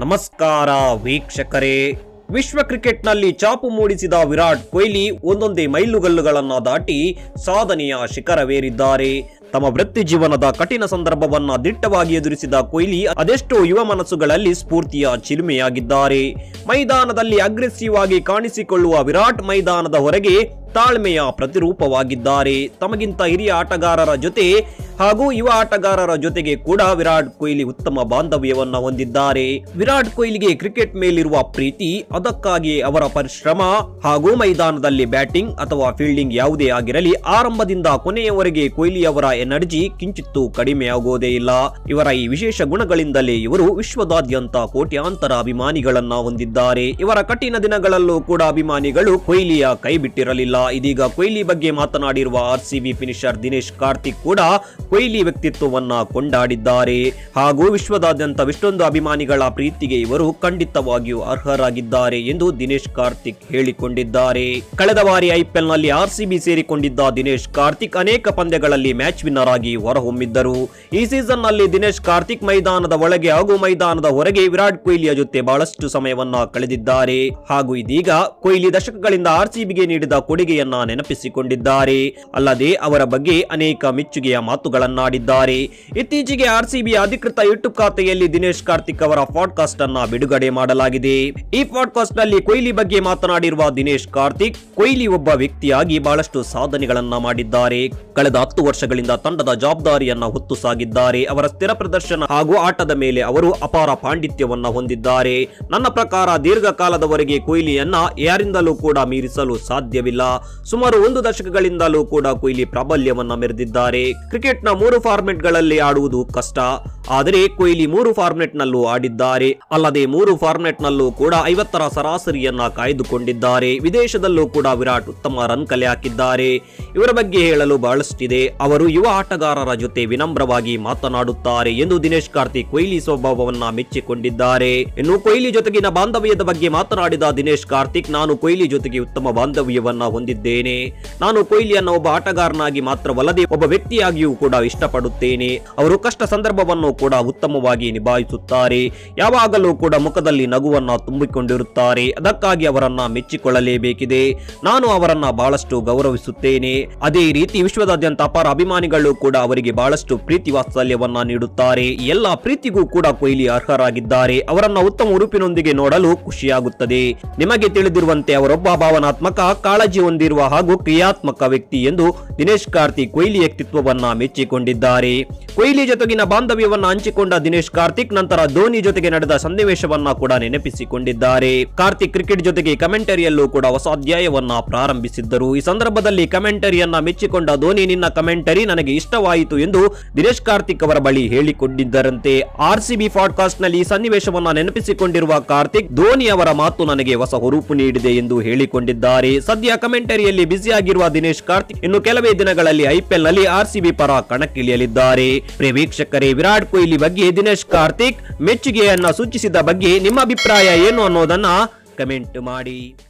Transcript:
ನಮಸ್ಕಾರ ವೀಕ್ಷಕರೇ ವಿಶ್ವ ಕ್ರಿಕೆಟ್ನಲ್ಲಿ ಚಾಪು ಮೂಡಿಸಿದ ವಿರಾಟ್ ಕೊಹ್ಲಿ ಒಂದೊಂದೇ ಮೈಲುಗಲ್ಲುಗಳನ್ನ ದಾಟಿ ಸಾಧನೆಯ ಶಿಖರವೇರಿದ್ದಾರೆ ತಮ್ಮ ವೃತ್ತಿ ಜೀವನದ ಕಠಿಣ ಸಂದರ್ಭವನ್ನ ದಿಟ್ಟವಾಗಿ ಎದುರಿಸಿದ ಕೊಹ್ಲಿ ಅದೆಷ್ಟೋ ಯುವ ಮನಸ್ಸುಗಳಲ್ಲಿ ಸ್ಫೂರ್ತಿಯ ಚಿಲುಮೆಯಾಗಿದ್ದಾರೆ ಮೈದಾನದಲ್ಲಿ ಅಗ್ರೆಸಿವ್ ಆಗಿ ಕಾಣಿಸಿಕೊಳ್ಳುವ ವಿರಾಟ್ ಮೈದಾನದ ಹೊರಗೆ ತಾಳ್ಮೆಯ ಪ್ರತಿರೂಪವಾಗಿದ್ದಾರೆ ತಮಗಿಂತ ಹಿರಿಯ ಆಟಗಾರರ ಜೊತೆ ಹಾಗೂ ಯುವ ಆಟಗಾರರ ಜೊತೆಗೆ ಕೂಡ ವಿರಾಟ್ ಕೊಹ್ಲಿ ಉತ್ತಮ ಬಾಂಧವ್ಯವನ್ನ ಹೊಂದಿದ್ದಾರೆ ವಿರಾಟ್ ಕೊಹ್ಲಿಗೆ ಕ್ರಿಕೆಟ್ ಮೇಲಿರುವ ಪ್ರೀತಿ ಅದಕ್ಕಾಗಿಯೇ ಅವರ ಪರಿಶ್ರಮ ಹಾಗೂ ಮೈದಾನದಲ್ಲಿ ಬ್ಯಾಟಿಂಗ್ ಅಥವಾ ಫೀಲ್ಡಿಂಗ್ ಯಾವುದೇ ಆಗಿರಲಿ ಆರಂಭದಿಂದ ಕೊನೆಯವರೆಗೆ ಕೊಹ್ಲಿ ಅವರ ಎನರ್ಜಿ ಕಿಂಚಿತ್ತೂ ಕಡಿಮೆಯಾಗುವುದೇ ಇಲ್ಲ ಇವರ ಈ ವಿಶೇಷ ಗುಣಗಳಿಂದಲೇ ಇವರು ವಿಶ್ವದಾದ್ಯಂತ ಕೋಟ್ಯಾಂತರ ಅಭಿಮಾನಿಗಳನ್ನ ಹೊಂದಿದ್ದಾರೆ ಇವರ ಕಠಿಣ ದಿನಗಳಲ್ಲೂ ಕೂಡ ಅಭಿಮಾನಿಗಳು ಕೊಹ್ಲಿಯ ಕೈ ಬಿಟ್ಟಿರಲಿಲ್ಲ ಇದೀಗ ಕೊಹ್ಲಿ ಬಗ್ಗೆ ಮಾತನಾಡಿರುವ R C finisher Dinesh Karthik ಕೂಡ ಕೊಹ್ಲಿ ವ್ಯಕ್ತಿತ್ವವನ್ನ ಕೊಂಡಾಡಿದ್ದಾರೆ ಹಾಗೂ ವಿಶ್ವದಾದ್ಯಂತ ಇಷ್ಟೊಂದು ಅಭಿಮಾನಿಗಳ ಪ್ರೀತಿಗೆ ಇವರು ಖಂಡಿತವಾಗಿಯೂ ಅರ್ಹರಾಗಿದ್ದಾರೆ ಎಂದು ದಿನೇಶ್ ಕಾರ್ತಿಕ್ ಹೇಳಿಕೊಂಡಿದ್ದಾರೆ ಕಳೆದ ಬಾರಿ ಐಪಿಎಲ್ ನಲ್ಲಿ ಆರ್ಸಿಬಿ ಸೇರಿಕೊಂಡಿದ್ದ ದಿನೇಶ್ ಕಾರ್ತಿಕ್ ಅನೇಕ ಪಂದ್ಯಗಳಲ್ಲಿ ಮ್ಯಾಚ್ ವಿನ್ನರ್ ಆಗಿ ಹೊರಹೊಮ್ಮಿದ್ದರು ಈ ಸೀಸನ್ ನಲ್ಲಿ ದಿನೇಶ್ ಕಾರ್ತಿಕ್ ಮೈದಾನದ ಒಳಗೆ ಹಾಗೂ ಮೈದಾನದ ಹೊರಗೆ ವಿರಾಟ್ ಕೊಹ್ಲಿಯ ಜೊತೆ ಬಹಳಷ್ಟು ಸಮಯವನ್ನ ಕಳೆದಿದ್ದಾರೆ ಹಾಗೂ ಇದೀಗ ಕೊಹ್ಲಿ ದಶಕಗಳಿಂದ ಆರ್ಸಿಬಿಗೆ ನೀಡಿದ ಕೊಡುಗೆಯನ್ನ ನೆನಪಿಸಿಕೊಂಡಿದ್ದಾರೆ ಅಲ್ಲದೆ ಅವರ ಬಗ್ಗೆ ಅನೇಕ ಮೆಚ್ಚುಗೆಯ ಮಾತುಗಳನ್ನಾಡಿದ್ದಾರೆ ಇತ್ತೀಚೆಗೆ ಆರ್ಸಿಬಿ ಅಧಿಕೃತ ಯೂಟ್ಯೂಬ್ ಖಾತೆಯಲ್ಲಿ ದಿನೇಶ್ ಕಾರ್ತಿಕ್ ಅವರ ಪಾಡ್ಕಾಸ್ಟ್ ಅನ್ನ ಬಿಡುಗಡೆ ಮಾಡಲಾಗಿದೆ ಈ ಪಾಡ್ಕಾಸ್ಟ್ ನಲ್ಲಿ ಕೊಹ್ಲಿ ಬಗ್ಗೆ ಮಾತನಾಡಿರುವ ದಿನೇಶ್ ಕಾರ್ತಿಕ್ ಕೊಹ್ಲಿ ಒಬ್ಬ ವ್ಯಕ್ತಿಯಾಗಿ ಬಹಳಷ್ಟು ಸಾಧನೆಗಳನ್ನ ಮಾಡಿದ್ದಾರೆ ಕಳೆದ ಹತ್ತು ವರ್ಷಗಳಿಂದ ತಂಡದ ಜವಾಬ್ದಾರಿಯನ್ನ ಹೊತ್ತು ಸಾಗಿದ್ದಾರೆ ಅವರ ಸ್ಥಿರ ಪ್ರದರ್ಶನ ಹಾಗೂ ಆಟದ ಮೇಲೆ ಅವರು ಅಪಾರ ಪಾಂಡಿತ್ಯವನ್ನ ಹೊಂದಿದ್ದಾರೆ ನನ್ನ ಪ್ರಕಾರ ದೀರ್ಘಕಾಲದವರೆಗೆ ಕೊಹ್ಲಿಯನ್ನ ಯಾರಿಂದಲೂ ಕೂಡ ಮೀರಿಸಲು ಸಾಧ್ಯವಿಲ್ಲ ಸುಮಾರು ಒಂದು ದಶಕಗಳಿಂದಲೂ ಕೂಡ ಕೊಹ್ಲಿ ಪ್ರಾಬಲ್ಯವನ್ನ ಮೆರೆದಿದ್ದಾರೆ ಕ್ರಿಕೆಟ್ನ ಮೂರು ಫಾರ್ಮೆಟ್ ಗಳಲ್ಲಿ ಆಡುವುದು ಕಷ್ಟ ಆದರೆ ಕೊಹ್ಲಿ ಮೂರು ಫಾರ್ಮೆಟ್ ನಲ್ಲೂ ಆಡಿದ್ದಾರೆ ಅಲ್ಲದೆ ಮೂರು ಫಾರ್ಮೆಟ್ ನಲ್ಲೂ ಕೂಡ ಐವತ್ತರ ಸರಾಸರಿಯನ್ನ ಕಾಯ್ದುಕೊಂಡಿದ್ದಾರೆ ವಿದೇಶದಲ್ಲೂ ಕೂಡ ವಿರಾಟ್ ಉತ್ತಮ ರನ್ ಕಲೆ ಹಾಕಿದ್ದಾರೆ ಇವರ ಬಗ್ಗೆ ಹೇಳಲು ಬಹಳಷ್ಟಿದೆ ಅವರು ಯುವ ಆಟಗಾರರ ಜೊತೆ ವಿನಮ್ರವಾಗಿ ಮಾತನಾಡುತ್ತಾರೆ ಎಂದು ದಿನೇಶ್ ಕಾರ್ತಿಕ್ ಕೊಹ್ಲಿ ಸ್ವಭಾವವನ್ನ ಮೆಚ್ಚಿಕೊಂಡಿದ್ದಾರೆ ಇನ್ನು ಕೊಹ್ಲಿ ಜೊತೆಗಿನ ಬಾಂಧವ್ಯದ ಬಗ್ಗೆ ಮಾತನಾಡಿದ ದಿನೇಶ್ ಕಾರ್ತಿಕ್ ನಾನು ಕೊಹ್ಲಿ ಜೊತೆಗೆ ಉತ್ತಮ ಬಾಂಧವ್ಯವನ್ನ ಹೊಂದಿದ್ದೇನೆ ನಾನು ಕೊಹ್ಲಿಯನ್ನ ಒಬ್ಬ ಆಟಗಾರನಾಗಿ ಮಾತ್ರವಲ್ಲದೆ ಒಬ್ಬ ವ್ಯಕ್ತಿಯಾಗಿಯೂ ಕೂಡ ಇಷ್ಟಪಡುತ್ತೇನೆ ಅವರು ಕಷ್ಟ ಸಂದರ್ಭವನ್ನು ಕೂಡ ಉತ್ತಮವಾಗಿ ನಿಭಾಯಿಸುತ್ತಾರೆ ಯಾವಾಗಲೂ ಕೂಡ ಮುಖದಲ್ಲಿ ನಗುವನ್ನ ತುಂಬಿಕೊಂಡಿರುತ್ತಾರೆ ಅದಕ್ಕಾಗಿ ಅವರನ್ನ ಮೆಚ್ಚಿಕೊಳ್ಳಲೇಬೇಕಿದೆ ನಾನು ಅವರನ್ನ ಬಹಳಷ್ಟು ಗೌರವಿಸುತ್ತೇನೆ ಅದೇ ರೀತಿ ವಿಶ್ವದಾದ್ಯಂತ ಅಪಾರ ಅಭಿಮಾನಿಗಳು ಕೂಡ ಅವರಿಗೆ ಬಹಳಷ್ಟು ಪ್ರೀತಿ ವಾತ್ಸಲ್ಯವನ್ನ ನೀಡುತ್ತಾರೆ ಈ ಎಲ್ಲಾ ಪ್ರೀತಿಗೂ ಕೂಡ ಕೊಹ್ಲಿ ಅರ್ಹರಾಗಿದ್ದಾರೆ ಅವರನ್ನ ಉತ್ತಮ ಉರುಪಿನೊಂದಿಗೆ ನೋಡಲು ಖುಷಿಯಾಗುತ್ತದೆ ನಿಮಗೆ ತಿಳಿದಿರುವಂತೆ ಅವರೊಬ್ಬ ಭಾವನಾತ್ಮಕ ಕಾಳಜಿ ಹೊಂದಿರುವ ಹಾಗೂ ಕ್ರಿಯಾತ್ಮಕ ವ್ಯಕ್ತಿ ಎಂದು ದಿನೇಶ್ ಕಾರ್ತಿಕ್ ಕೊಹ್ಲಿ ವ್ಯಕ್ತಿತ್ವವನ್ನ ಮೆಚ್ಚಿಕೊಂಡಿದ್ದಾರೆ ಕೊಹ್ಲಿ ಜೊತೆಗಿನ ಬಾಂಧವ್ಯವನ್ನ ಹಂಚಿಕೊಂಡ ದಿನೇಶ್ ಕಾರ್ತಿಕ್ ನಂತರ ಧೋನಿ ಜೊತೆಗೆ ನಡೆದ ಸನ್ನಿವೇಶವನ್ನ ಕೂಡ ನೆನಪಿಸಿಕೊಂಡಿದ್ದಾರೆ ಕಾರ್ತಿಕ್ ಕ್ರಿಕೆಟ್ ಜೊತೆಗೆ ಕಮೆಂಟರಿಯಲ್ಲೂ ಕೂಡ ಹೊಸ ಅಧ್ಯಾಯವನ್ನ ಪ್ರಾರಂಭಿಸಿದ್ದರು ಈ ಸಂದರ್ಭದಲ್ಲಿ ಕಮೆಂಟರಿಯನ್ನ ಮೆಚ್ಚಿಕೊಂಡ ಧೋನಿ ನಿನ್ನ ಕಮೆಂಟರಿ ನನಗೆ ಇಷ್ಟವಾಯಿತು ಎಂದು ದಿನೇಶ್ ಕಾರ್ತಿಕ್ ಅವರ ಬಳಿ ಹೇಳಿಕೊಂಡಿದ್ದರಂತೆ ಆರ್ಸಿಬಿ ಪಾಡ್ಕಾಸ್ಟ್ ನಲ್ಲಿ ಈ ಸನ್ನಿವೇಶವನ್ನ ನೆನಪಿಸಿಕೊಂಡಿರುವ ಕಾರ್ತಿಕ್ ಧೋನಿ ಅವರ ಮಾತು ನನಗೆ ಹೊಸ ಹುರುಪು ನೀಡಿದೆ ಎಂದು ಹೇಳಿಕೊಂಡಿದ್ದಾರೆ ಸದ್ಯ ಕಮೆಂಟರಿಯಲ್ಲಿ ಬ್ಯುಸಿಯಾಗಿರುವ ದಿನೇಶ್ ಕಾರ್ತಿಕ್ ಇನ್ನು ಕೆಲವೇ ದಿನಗಳಲ್ಲಿ ಐಪಿಎಲ್ ನಲ್ಲಿ ಆರ್ಸಿಬಿ ಪರ ಕಣಕ್ಕಿಳಿಯಲಿದ್ದಾರೆ ಪ್ರಿಯ ವೀಕ್ಷಕರೇ ವಿರಾಟ್ ಕೊಹ್ಲಿ ಬಗ್ಗೆ ದಿನೇಶ್ ಕಾರ್ತಿಕ್ ಮೆಚ್ಚುಗೆಯನ್ನ ಸೂಚಿಸಿದ ಬಗ್ಗೆ ನಿಮ್ಮ ಅಭಿಪ್ರಾಯ ಏನು ಅನ್ನೋದನ್ನ ಕಮೆಂಟ್ ಮಾಡಿ